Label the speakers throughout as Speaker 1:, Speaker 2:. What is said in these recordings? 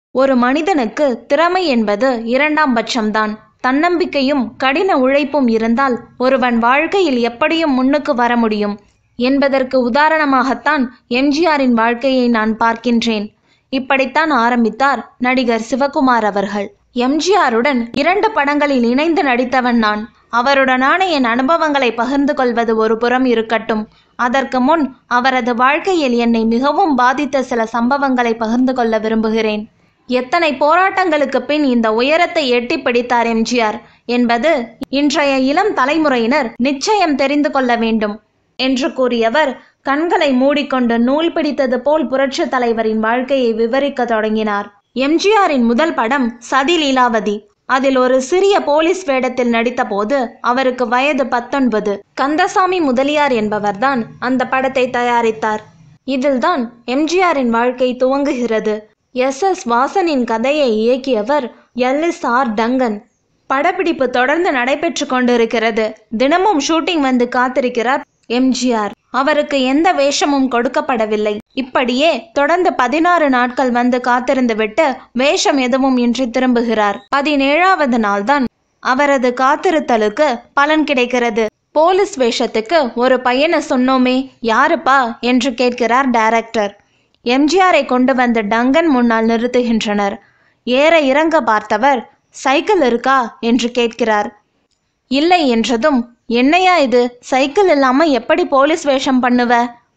Speaker 1: ஒரு மனிதனுக்கு திறமை என்பது இரண்டாம் பட்சம்தான் தன்னம்பிக்கையும் கடின உழைப்பும் இருந்தால் ஒருவன் வாழ்க்கையில் எப்படியும் முன்னுக்கு வர முடியும் என்பதற்கு உதாரணமாகத்தான் எம்ஜிஆரின் வாழ்க்கையை நான் பார்க்கின்றேன் இப்படித்தான் ஆரம்பித்தார் நடிகர் சிவகுமார் அவர்கள் எம்ஜிஆருடன் இரண்டு படங்களில் இணைந்து நடித்தவன் நான் அவருடனான என் அனுபவங்களை பகிர்ந்து கொள்வது ஒரு புறம் இருக்கட்டும் அதற்கு முன் அவரது வாழ்க்கையில் என்னை மிகவும் பாதித்த சில சம்பவங்களை பகிர்ந்து கொள்ள விரும்புகிறேன் எத்தனை போராட்டங்களுக்கு பின் இந்த உயரத்தை எட்டி பிடித்தார் எம்ஜிஆர் என்பது இன்றைய இளம் தலைமுறையினர் நிச்சயம் தெரிந்து கொள்ள வேண்டும் என்று கூறியவர் கண்களை மூடிக்கொண்டு நூல் பிடித்தது போல் புரட்சி தலைவரின் வாழ்க்கையை விவரிக்க தொடங்கினார் எம்ஜிஆரின் முதல் படம் சதி லீலாவதி அதில் ஒரு சிறிய போலீஸ் வேடத்தில் நடித்தபோது அவருக்கு வயது பத்தொன்பது கந்தசாமி முதலியார் என்பவர்தான் அந்த படத்தை தயாரித்தார் இதில்தான் எம்ஜிஆரின் வாழ்க்கை துவங்குகிறது எஸ் எஸ் வாசனின் கதையை இயக்கியவர் எல் எஸ் ஆர் டங்கன் படப்பிடிப்பு தொடர்ந்து நடைபெற்று கொண்டிருக்கிறது தினமும் ஷூட்டிங் வந்து காத்திருக்கிறார் எம்ஜிஆர் அவருக்கு எந்த வேஷமும் கொடுக்கப்படவில்லை இப்படியே தொடர்ந்து பதினாறு நாட்கள் வந்து காத்திருந்து விட்டு வேஷம் எதுவும் இன்றி திரும்புகிறார் பதினேழாவது நாள்தான் அவரது காத்திருத்தலுக்கு பலன் கிடைக்கிறது போலீஸ் வேஷத்துக்கு ஒரு பையனை சொன்னோமே யாருப்பா என்று கேட்கிறார் டைரக்டர் எம்ஜிஆரை கொண்டு வந்து டங்கன் முன்னால் நிறுத்துகின்றனர் ஏற இறங்க பார்த்தவர் சைக்கிள் இருக்கா என்று கேட்கிறார் இல்லை என்றதும் என்னையா இது சைக்கிள் இல்லாம எப்படி போலீஸ் வேஷம் பண்ணுவ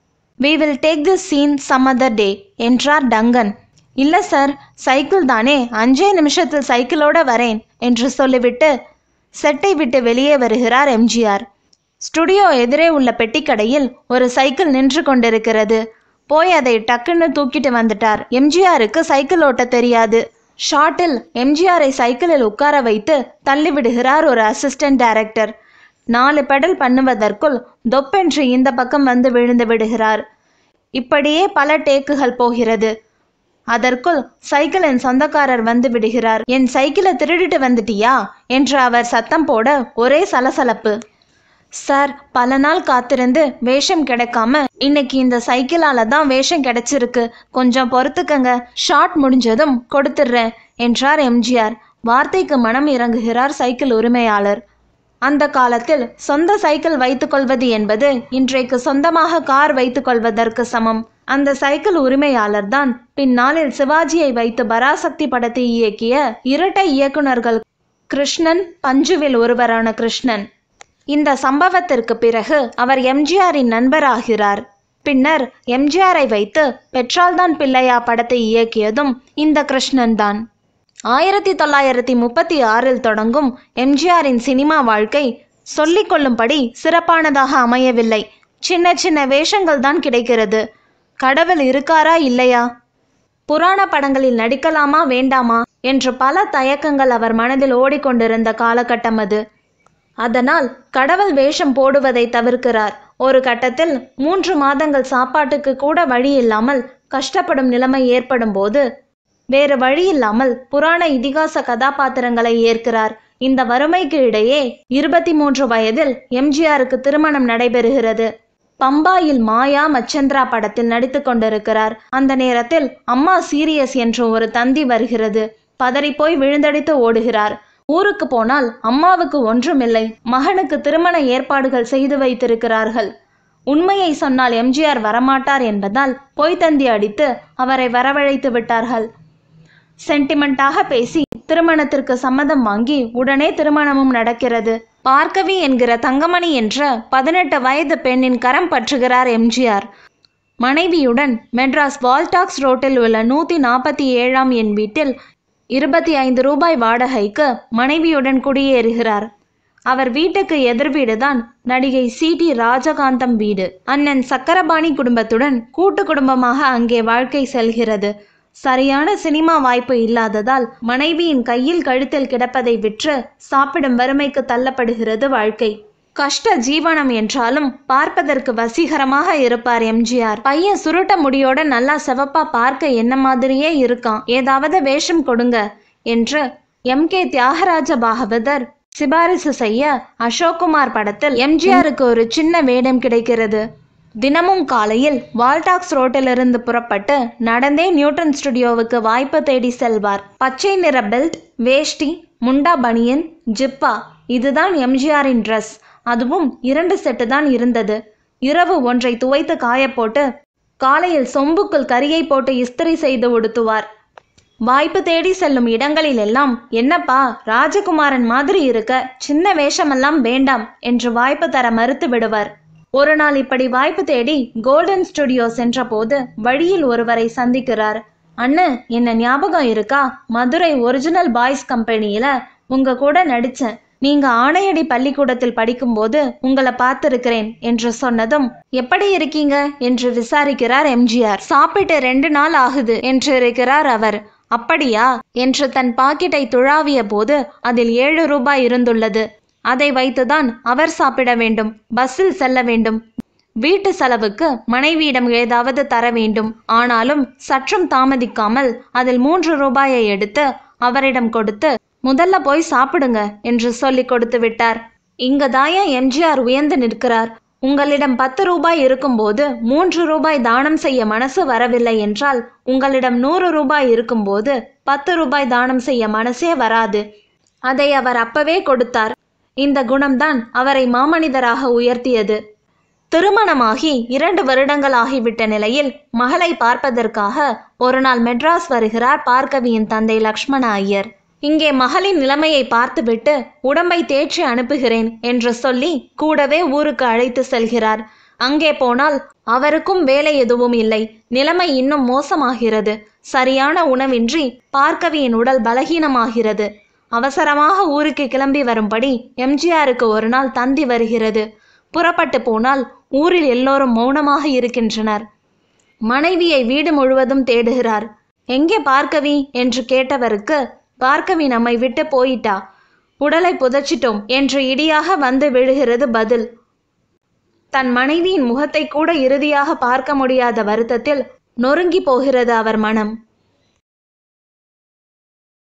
Speaker 1: we will take this scene some other day என்றார் டங்கன் இல்ல சார் சைக்கிள் தானே அஞ்சே நிமிஷத்தில் சைக்கிளோட வரேன் என்று சொல்லிவிட்டு செட்டை விட்டு வெளியே வருகிறார் எம்ஜிஆர் ஸ்டுடியோ எதிரே உள்ள பெட்டிக்கடையில் ஒரு சைக்கிள் நின்று கொண்டிருக்கிறது போய் அதை டக்குன்னு தூக்கிட்டு வந்துட்டார் எம்ஜிஆருக்கு சைக்கிள் ஓட்ட தெரியாது ஷாட்டில் எம்ஜிஆரை சைக்கிளில் உட்கார வைத்து தள்ளிவிடுகிறார் ஒரு அசிஸ்டன்ட் டைரக்டர் நாலு பெடல் பண்ணுவதற்குள் தொப்பென்று இந்த பக்கம் வந்து விழுந்து விடுகிறார் இப்படியே பல டேக்குகள் போகிறது அதற்குள் சைக்கிளின் சொந்தக்காரர் வந்து விடுகிறார் என் சைக்கிளை திருடிட்டு வந்துட்டியா என்று அவர் சத்தம் போட ஒரே சலசலப்பு சார் பல நாள் காத்திருந்து வேஷம் கிடைக்காம இன்னைக்கு இந்த சைக்கிளால தான் வேஷம் கிடைச்சிருக்கு கொஞ்சம் பொறுத்துக்கங்க ஷார்ட் முடிஞ்சதும் கொடுத்துடுறேன் என்றார் எம்ஜிஆர் வார்த்தைக்கு மனம் இறங்குகிறார் சைக்கிள் உரிமையாளர் அந்த காலத்தில் சொந்த சைக்கிள் வைத்துக்கொள்வது என்பது இன்றைக்கு சொந்தமாக கார் வைத்துக்கொள்வதற்கு சமம் அந்த சைக்கிள் உரிமையாளர் தான் பின்னாளில் சிவாஜியை வைத்து பராசக்தி படத்தை இயக்கிய இரட்டை இயக்குனர்கள் கிருஷ்ணன் பஞ்சுவில் ஒருவரான கிருஷ்ணன் இந்த சம்பவத்திற்கு பிறகு அவர் எம்ஜிஆரின் நண்பராகிறார் பின்னர் எம்ஜிஆரை வைத்து பெற்றால்தான் பிள்ளையா படத்தை இயக்கியதும் இந்த கிருஷ்ணன் தான் ஆயிரத்தி தொள்ளாயிரத்தி முப்பத்தி ஆறில் தொடங்கும் எம்ஜிஆரின் சினிமா வாழ்க்கை சொல்லிக் கொள்ளும்படி சிறப்பானதாக அமையவில்லை சின்ன சின்ன வேஷங்கள் தான் கிடைக்கிறது கடவுள் இருக்காரா இல்லையா புராண படங்களில் நடிக்கலாமா வேண்டாமா என்று பல தயக்கங்கள் அவர் மனதில் ஓடிக்கொண்டிருந்த காலகட்டம் அது அதனால் கடவுள் வேஷம் போடுவதை தவிர்க்கிறார் ஒரு கட்டத்தில் மூன்று மாதங்கள் சாப்பாட்டுக்கு கூட வழி இல்லாமல் கஷ்டப்படும் நிலைமை ஏற்படும் போது வேறு வழி இல்லாமல் புராண இதிகாச கதாபாத்திரங்களை ஏற்கிறார் இந்த வறுமைக்கு இடையே இருபத்தி மூன்று வயதில் எம்ஜிஆருக்கு திருமணம் நடைபெறுகிறது பம்பாயில் மாயா மச்சந்திரா படத்தில் நடித்து கொண்டிருக்கிறார் அந்த நேரத்தில் அம்மா சீரியஸ் என்று ஒரு தந்தி வருகிறது பதறிப்போய் விழுந்தடித்து ஓடுகிறார் ஊருக்கு போனால் அம்மாவுக்கு ஒன்றுமில்லை மகனுக்கு திருமண ஏற்பாடுகள் செய்து வைத்திருக்கிறார்கள் உண்மையை சொன்னால் எம்ஜிஆர் வரமாட்டார் என்பதால் பொய் தந்தி அடித்து அவரை வரவழைத்து விட்டார்கள் சென்டிமெண்டாக பேசி திருமணத்திற்கு சம்மதம் வாங்கி உடனே திருமணமும் நடக்கிறது பார்க்கவி என்கிற தங்கமணி என்ற பதினெட்டு வயது பெண்ணின் கரம் பற்றுகிறார் எம்ஜிஆர் மனைவியுடன் மெட்ராஸ் வால்டாக்ஸ் ரோட்டில் உள்ள நூற்றி நாற்பத்தி ஏழாம் என் வீட்டில் இருபத்தி ஐந்து ரூபாய் வாடகைக்கு மனைவியுடன் குடியேறுகிறார் அவர் வீட்டுக்கு எதிர் வீடுதான் நடிகை சி டி ராஜகாந்தம் வீடு அண்ணன் சக்கரபாணி குடும்பத்துடன் கூட்டு குடும்பமாக அங்கே வாழ்க்கை செல்கிறது சரியான சினிமா வாய்ப்பு இல்லாததால் மனைவியின் கையில் கழுத்தில் கிடப்பதை விற்று சாப்பிடும் வறுமைக்கு தள்ளப்படுகிறது வாழ்க்கை கஷ்ட ஜீவனம் என்றாலும் பார்ப்பதற்கு வசீகரமாக இருப்பார் எம்ஜிஆர் பையன் சுருட்ட முடியோட நல்லா செவப்பா பார்க்க என்ன மாதிரியே இருக்கான் ஏதாவது வேஷம் கொடுங்க என்று எம் கே தியாகராஜ பாகவதர் சிபாரிசு செய்ய அசோக்குமார் படத்தில் எம்ஜிஆருக்கு ஒரு சின்ன வேடம் கிடைக்கிறது தினமும் காலையில் வால்டாக்ஸ் ரோட்டிலிருந்து புறப்பட்டு நடந்தே நியூட்டன் ஸ்டுடியோவுக்கு வாய்ப்பு தேடி செல்வார் பச்சை நிற பெல்ட் வேஷ்டி முண்டா பனியன் ஜிப்பா இதுதான் எம்ஜிஆரின் ட்ரெஸ் அதுவும் இரண்டு செட்டு தான் இருந்தது இரவு ஒன்றை துவைத்து காயப்போட்டு காலையில் சொம்புக்குள் கரியை போட்டு இஸ்திரி செய்து உடுத்துவார் வாய்ப்பு தேடி செல்லும் இடங்களில் எல்லாம் என்னப்பா ராஜகுமாரன் மாதிரி இருக்க சின்ன வேஷமெல்லாம் வேண்டாம் என்று வாய்ப்பு தர மறுத்து விடுவர் ஒரு நாள் இப்படி வாய்ப்பு தேடி கோல்டன் ஸ்டுடியோ சென்றபோது வழியில் ஒருவரை சந்திக்கிறார் அண்ணு என்ன ஞாபகம் இருக்கா மதுரை ஒரிஜினல் பாய்ஸ் கம்பெனியில உங்க கூட நடிச்சேன் நீங்க ஆணையடி பள்ளிக்கூடத்தில் படிக்கும்போது உங்களை பார்த்திருக்கிறேன் என்று சொன்னதும் எப்படி இருக்கீங்க என்று விசாரிக்கிறார் எம்ஜிஆர் சாப்பிட்டு ரெண்டு நாள் ஆகுது என்று இருக்கிறார் அவர் அப்படியா என்று தன் பாக்கெட்டை துழாவிய போது அதில் ஏழு ரூபாய் இருந்துள்ளது அதை வைத்துதான் அவர் சாப்பிட வேண்டும் பஸ்ஸில் செல்ல வேண்டும் வீட்டு செலவுக்கு மனைவியிடம் ஏதாவது தர வேண்டும் ஆனாலும் சற்றும் தாமதிக்காமல் அதில் மூன்று ரூபாயை எடுத்து அவரிடம் கொடுத்து முதல்ல போய் சாப்பிடுங்க என்று சொல்லி கொடுத்து விட்டார் இங்க தாயா எம்ஜிஆர் உயர்ந்து நிற்கிறார் உங்களிடம் பத்து ரூபாய் இருக்கும்போது மூன்று ரூபாய் தானம் செய்ய மனசு வரவில்லை என்றால் உங்களிடம் நூறு ரூபாய் இருக்கும்போது பத்து ரூபாய் தானம் செய்ய மனசே வராது அதை அவர் அப்பவே கொடுத்தார் இந்த குணம்தான் அவரை மாமனிதராக உயர்த்தியது திருமணமாகி இரண்டு வருடங்கள் ஆகிவிட்ட நிலையில் மகளை பார்ப்பதற்காக ஒரு நாள் மெட்ராஸ் வருகிறார் பார்க்கவியின் தந்தை லக்ஷ்மண ஐயர் இங்கே மகளின் நிலைமையை பார்த்துவிட்டு உடம்பை தேற்றி அனுப்புகிறேன் என்று சொல்லி கூடவே ஊருக்கு அழைத்து செல்கிறார் அங்கே போனால் அவருக்கும் வேலை எதுவும் இல்லை நிலைமை இன்னும் மோசமாகிறது சரியான உணவின்றி பார்க்கவியின் உடல் பலகீனமாகிறது அவசரமாக ஊருக்கு கிளம்பி வரும்படி எம்ஜிஆருக்கு ஒரு நாள் தந்தி வருகிறது புறப்பட்டு போனால் ஊரில் எல்லோரும் மௌனமாக இருக்கின்றனர் மனைவியை வீடு முழுவதும் தேடுகிறார் எங்கே பார்க்கவி என்று கேட்டவருக்கு பார்க்கவி நம்மை விட்டு போயிட்டா உடலை புதைச்சிட்டோம் என்று இடியாக வந்து விழுகிறது பதில் தன் மனைவியின் முகத்தை கூட இறுதியாக பார்க்க முடியாத வருத்தத்தில் நொறுங்கி போகிறது அவர் மனம்